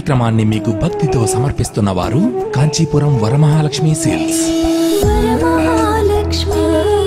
కార్యక్రమాన్ని మీకు భక్తితో సమర్పిస్తున్న వారు కాంచీపురం వరమహాలక్ష్మి సేల్స్ వరమహాలక్ష్మి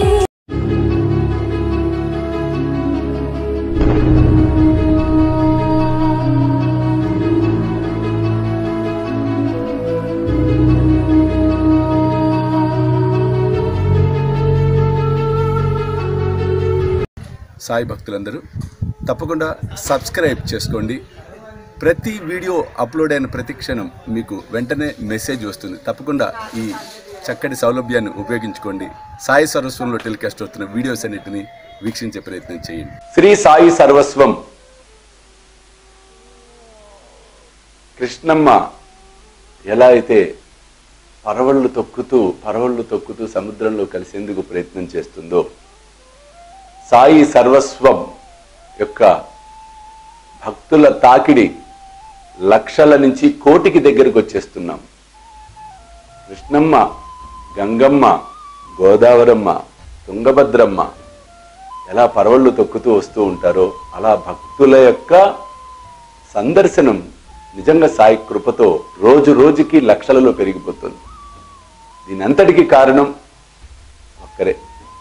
సాయి భక్తులందరూ తప్పకుండా సబ్స్క్రైబ్ చేసుకోండి ప్రతి వీడియో అప్లోడ్ అయిన ప్రతి క్షణం మీకు వెంటనే మెసేజ్ వస్తుంది తప్పకుండా ఈ చక్కటి సౌలభ్యాన్ని ఉపయోగించుకోండి సాయి సర్వస్వంలో టెలికాస్ట్ అవుతున్న వీడియోస్ అన్నిటిని వీక్షించే ప్రయత్నం చేయండి శ్రీ సాయి సర్వస్వం కృష్ణమ్మ ఎలా అయితే పరవళ్ళు తొక్కుతూ పరవళ్ళు తొక్కుతూ సముద్రంలో కలిసేందుకు ప్రయత్నం చేస్తుందో సాయి సర్వస్వం యొక్క భక్తుల తాకిడి లక్షల నుంచి కోటికి దగ్గరకు వచ్చేస్తున్నాం కృష్ణమ్మ గంగమ్మ గోదావరమ్మ తుంగభద్రమ్మ ఎలా పరవళ్ళు తొక్కుతూ వస్తూ ఉంటారో అలా భక్తుల యొక్క సందర్శనం నిజంగా సాయి కృపతో రోజు రోజుకి లక్షలలో పెరిగిపోతుంది దీని అంతటికి కారణం ఒక్కరే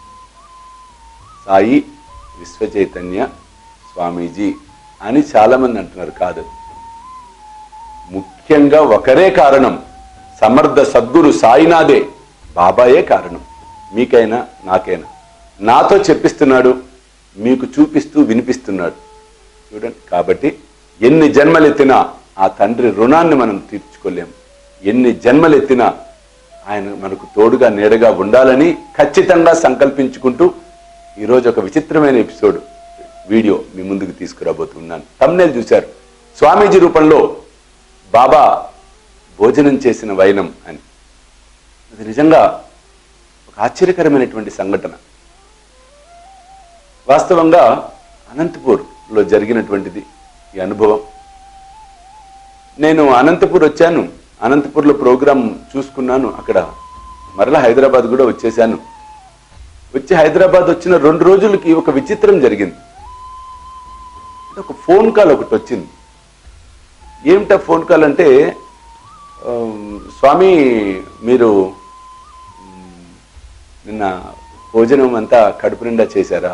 సాయి విశ్వచైతన్య స్వామీజీ అని చాలామంది అంటున్నారు కాదు ముఖ్యంగా ఒకరే కారణం సమర్థ సద్గురు సాయినాథే బాబాయే కారణం మీకైనా నాకైనా నాతో చెప్పిస్తున్నాడు మీకు చూపిస్తూ వినిపిస్తున్నాడు చూడండి కాబట్టి ఎన్ని జన్మలెత్తినా ఆ తండ్రి రుణాన్ని మనం తీర్చుకోలేం ఎన్ని జన్మలెత్తినా ఆయన మనకు తోడుగా నీడగా ఉండాలని ఖచ్చితంగా సంకల్పించుకుంటూ ఈరోజు ఒక విచిత్రమైన ఎపిసోడ్ వీడియో మీ ముందుకు తీసుకురాబోతున్నాను తమ్నేల్ చూశారు స్వామీజీ రూపంలో బాబా భోజనం చేసిన వైనం అని అది నిజంగా ఒక ఆశ్చర్యకరమైనటువంటి సంఘటన వాస్తవంగా అనంతపూర్లో జరిగినటువంటిది ఈ అనుభవం నేను అనంతపూర్ వచ్చాను అనంతపూర్లో ప్రోగ్రాం చూసుకున్నాను అక్కడ మరలా హైదరాబాద్ కూడా వచ్చేసాను వచ్చి హైదరాబాద్ వచ్చిన రెండు రోజులకి ఒక విచిత్రం జరిగింది ఒక ఫోన్ కాల్ ఒకటి వచ్చింది ఏమిటా ఫోన్ కాల్ అంటే ఆ, స్వామి మీరు మ్, నిన్న భోజనం అంతా కడుపు నిండా చేశారా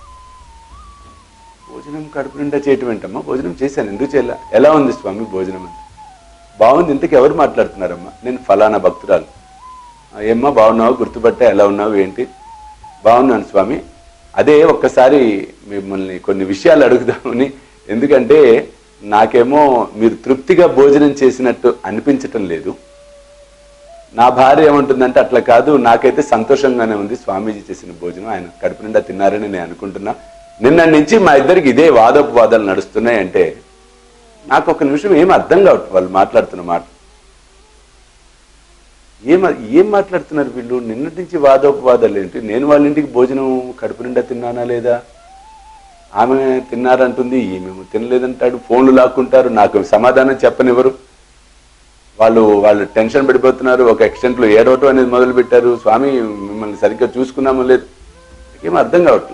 భోజనం కడుపు నిండా చేయటం ఏంటమ్మా భోజనం చేశాను ఎందుకు చేయాల ఎలా ఉంది స్వామి భోజనం అంటే బాగుంది ఇంతకు ఎవరు మాట్లాడుతున్నారమ్మా నేను ఫలానా భక్తురాలు "ఆ, ఏమ్మా బాగున్నావు గుర్తుపట్టా ఎలా ఉన్నావు ఏంటి బాగున్నాను స్వామి అదే ఒక్కసారి మిమ్మల్ని కొన్ని విషయాలు అడుగుదామని ఎందుకంటే నాకేమో మీరు తృప్తిగా భోజనం చేసినట్టు అనిపించటం లేదు నా భార్య ఏమంటుందంటే అట్లా కాదు నాకైతే సంతోషంగానే ఉంది స్వామీజీ చేసిన భోజనం ఆయన కడుపు నిండా తిన్నారని నేను అనుకుంటున్నా నిన్న నుంచి మా ఇద్దరికి ఇదే వాదోపవాదాలు నడుస్తున్నాయి అంటే నాకు ఒక నిమిషం ఏం అర్థం కావట్లేదు వాళ్ళు మాట్లాడుతున్న మాట ఏం ఏం మాట్లాడుతున్నారు వీళ్ళు నిన్నటి నుంచి వాదోపవాదాలు ఏంటి నేను వాళ్ళ ఇంటికి భోజనం కడుపు నిండా తిన్నానా లేదా ఆమె తిన్నారంటుంది ఈమె తినలేదంటాడు ఫోన్లు లాక్కుంటారు నాకు సమాధానం చెప్పనివ్వరు వాళ్ళు వాళ్ళు టెన్షన్ పడిపోతున్నారు ఒక ఎక్స్టెంట్లో ఏడవటం అనేది మొదలు పెట్టారు స్వామి మిమ్మల్ని సరిగ్గా చూసుకున్నామో లేదు ఏం అర్థం కావట్లా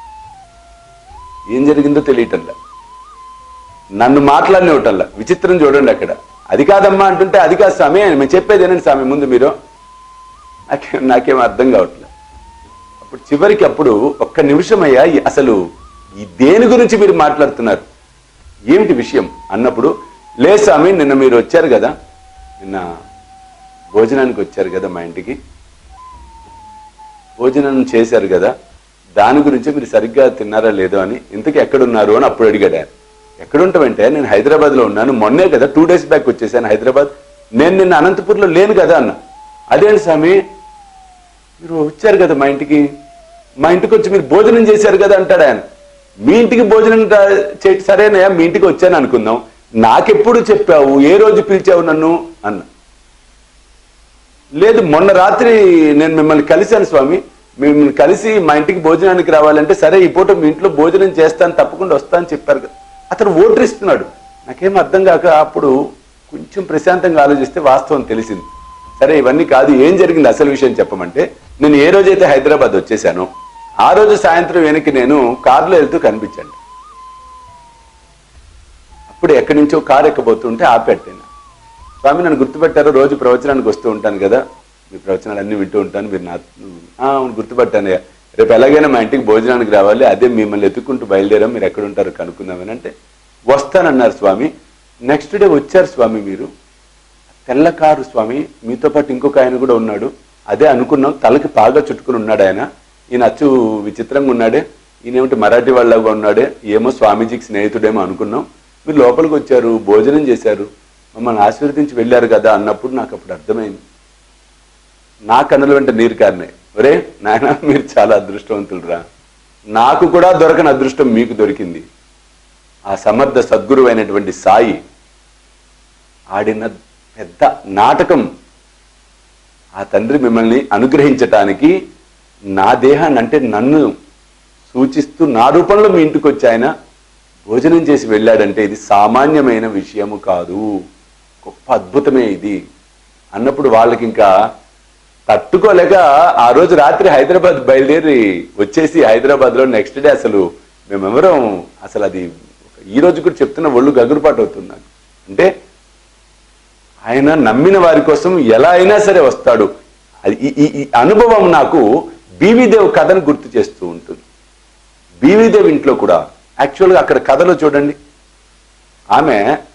ఏం జరిగిందో తెలియటంలా నన్ను మాట్లాడినవటల్లా విచిత్రం చూడండి అక్కడ అది కాదమ్మా అంటుంటే అది కాదు స్వామి అని మేము చెప్పేది ఏనండి స్వామి ముందు మీరు నాకేం నాకేం అర్థం కావట్లే అప్పుడు చివరికి అప్పుడు ఒక్క నిమిషం అయ్యా ఈ- అసలు ఈ దేని గురించి మీరు మాట్లాడుతున్నారు ఏమిటి విషయం అన్నప్పుడు లే స్వామి నిన్న మీరు వచ్చారు కదా నిన్న భోజనానికి వచ్చారు కదా మా ఇంటికి భోజనం చేశారు కదా దాని గురించి మీరు సరిగ్గా తిన్నారా లేదో అని ఇంతకీ ఎక్కడున్నారు అని అప్పుడు అడిగాడు ఆయన ఎక్కడుంటామంటే నేను హైదరాబాద్లో ఉన్నాను మొన్నే కదా టూ డేస్ బ్యాక్ వచ్చేసాను హైదరాబాద్ నేను నిన్న అనంతపూర్లో లేను కదా అన్న అదేంటి స్వామి మీరు వచ్చారు కదా మా ఇంటికి మా ఇంటికి వచ్చి మీరు భోజనం చేశారు కదా అంటాడు ఆయన మీ ఇంటికి భోజనం రా- చే సరేనయ్యా మీ ఇంటికి వచ్చాను అనుకుందాం నాకెప్పుడు చెప్పావు ఏ రోజు పిలిచావు నన్ను అన్న లేదు మొన్న రాత్రి నేను మిమ్మల్ని కలిశాను స్వామి మిమ్మల్ని కలిసి మా ఇంటికి భోజనానికి రావాలంటే సరే ఈ పూట మీ ఇంట్లో భోజనం చేస్తాను తప్పకుండా వస్తాను చెప్పారు కదా అతను ఓటర్ ఇస్తున్నాడు నాకేం అర్థం కాక అప్పుడు కొంచెం ప్రశాంతంగా ఆలోచిస్తే వాస్తవం తెలిసింది సరే ఇవన్నీ కాదు ఏం జరిగింది అసలు విషయం చెప్పమంటే నేను ఏ రోజైతే హైదరాబాద్ వచ్చేసానో ఆ రోజు సాయంత్రం వెనక్కి నేను కారులో వెళ్తూ కనిపించాను ఇప్పుడు ఎక్కడి నుంచో కారు ఎక్కబోతుంటే ఆపెట్టాను స్వామి నన్ను గుర్తుపెట్టారు రోజు ప్రవచనానికి వస్తూ ఉంటాను కదా మీ ప్రవచనాలు అన్ని వింటూ ఉంటాను మీరు నా "ఆ, అవును గుర్తుపట్టానయ్యా రేపు ఎలాగైనా మా ఇంటికి భోజనానికి రావాలి అదే మిమ్మల్ని ఎత్తుకుంటూ బయలుదేరాం మీరు ఎక్కడ ఉంటారో కనుక్కుందామని అంటే వస్తానన్నారు స్వామి నెక్స్ట్ డే వచ్చారు స్వామి మీరు తెల్ల కారు స్వామి మీతో పాటు ఇంకొక ఆయన కూడా ఉన్నాడు అదే అనుకున్నాం తలకి పాగా చుట్టుకుని ఉన్నాడు ఆయన ఈయన అచ్చు విచిత్రంగా ఉన్నాడే ఈయన ఏమిటి మరాఠీ వాళ్ళగా ఉన్నాడే ఏమో స్వామీజీకి స్నేహితుడేమో అనుకున్నాం మీరు లోపలికి వచ్చారు భోజనం చేశారు మమ్మల్ని ఆశీర్వదించి వెళ్ళారు కదా అన్నప్పుడు నాకు అప్పుడు అర్థమైంది నా కన్నుల వెంట నీరు కారినాయి ఒరే నాయన మీరు చాలా అదృష్టవంతులురా నాకు కూడా దొరకని అదృష్టం మీకు దొరికింది ఆ సమర్థ సద్గురు అయినటువంటి సాయి ఆడిన పెద్ద నాటకం ఆ తండ్రి మిమ్మల్ని అనుగ్రహించటానికి నా దేహాన్ని అంటే నన్ను సూచిస్తూ నా రూపంలో మీ ఇంటికి వచ్చి ఆయన భోజనం చేసి వెళ్ళాడంటే ఇది సామాన్యమైన విషయము కాదు గొప్ప అద్భుతమే ఇది అన్నప్పుడు వాళ్ళకి ఇంకా తట్టుకోలేక ఆ రోజు రాత్రి హైదరాబాద్ బయలుదేరి వచ్చేసి హైదరాబాద్ లో నెక్స్ట్ డే అసలు మేమెవరం అసలు అది ఈ రోజు కూడా చెప్తున్న ఒళ్ళు గగురుపాటు అవుతున్నాను అంటే ఆయన నమ్మిన వారి కోసం ఎలా అయినా సరే వస్తాడు అది ఈ- ఈ ఈ అనుభవం నాకు బీవీదేవ్ కథను గుర్తు చేస్తూ ఉంటుంది బీవీదేవ్ ఇంట్లో కూడా యాక్చువల్గా అక్కడ కథలో చూడండి ఆమె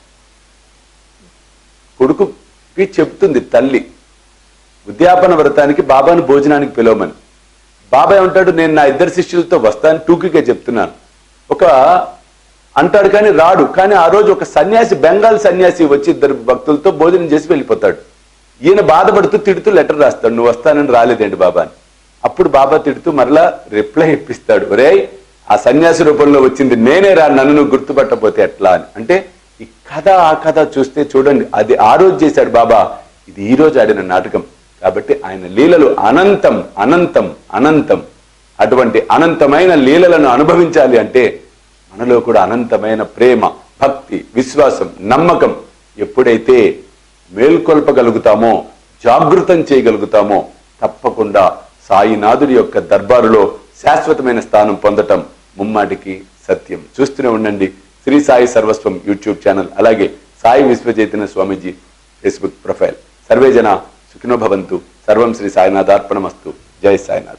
కొడుకుకి చెప్తుంది తల్లి ఉద్యాపన వ్రతానికి బాబాను భోజనానికి పిలవమని బాబా ఏమంటాడు నేను నా ఇద్దరు శిష్యులతో వస్తాను టూకీగా చెప్తున్నాను ఒక అంటాడు కానీ రాడు కానీ ఆ రోజు ఒక సన్యాసి బెంగాల్ సన్యాసి వచ్చి ఇద్దరు భక్తులతో భోజనం చేసి వెళ్ళిపోతాడు ఈయన బాధపడుతూ తిడుతూ లెటర్ రాస్తాడు నువ్వు వస్తానని రాలేదేంటి బాబా అని అప్పుడు బాబా తిడుతూ మరలా రిప్లై ఇప్పిస్తాడు ఒరేయ్ ఆ సన్యాసి రూపంలో వచ్చింది నేనే రా నన్ను నువ్వు గుర్తుపట్టపోతే ఎట్లా అని అంటే ఈ కథ ఆ కథ చూస్తే చూడండి అది ఆ రోజు చేశాడు బాబా ఇది ఈ రోజు ఆడిన నాటకం కాబట్టి ఆయన లీలలు అనంతం అనంతం అనంతం అటువంటి అనంతమైన లీలలను అనుభవించాలి అంటే మనలో కూడా అనంతమైన ప్రేమ భక్తి విశ్వాసం నమ్మకం ఎప్పుడైతే మేల్కొల్పగలుగుతామో జాగృతం చేయగలుగుతామో తప్పకుండా సాయినాథుడి యొక్క దర్బారులో శాశ్వతమైన స్థానం పొందటం ముమ్మాటికి సత్యం చూస్తూనే ఉండండి శ్రీ సాయి సర్వస్వం యూట్యూబ్ ఛానల్ అలాగే సాయి విశ్వచైతన్య స్వామీజీ ఫేస్బుక్ ప్రొఫైల్ సర్వే జన సుఖినో భవంతు సర్వం శ్రీ సాయినాథార్పణమస్తు జై సాయినాథ్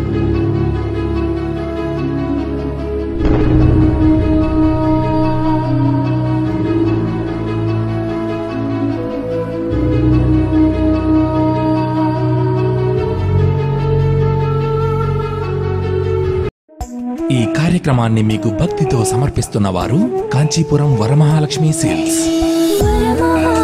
ఈ కార్యక్రమాన్ని మీకు భక్తితో సమర్పిస్తున్న వారు కాంచీపురం వరమహాలక్ష్మి సేల్స్ వరమహాలక్ష్మి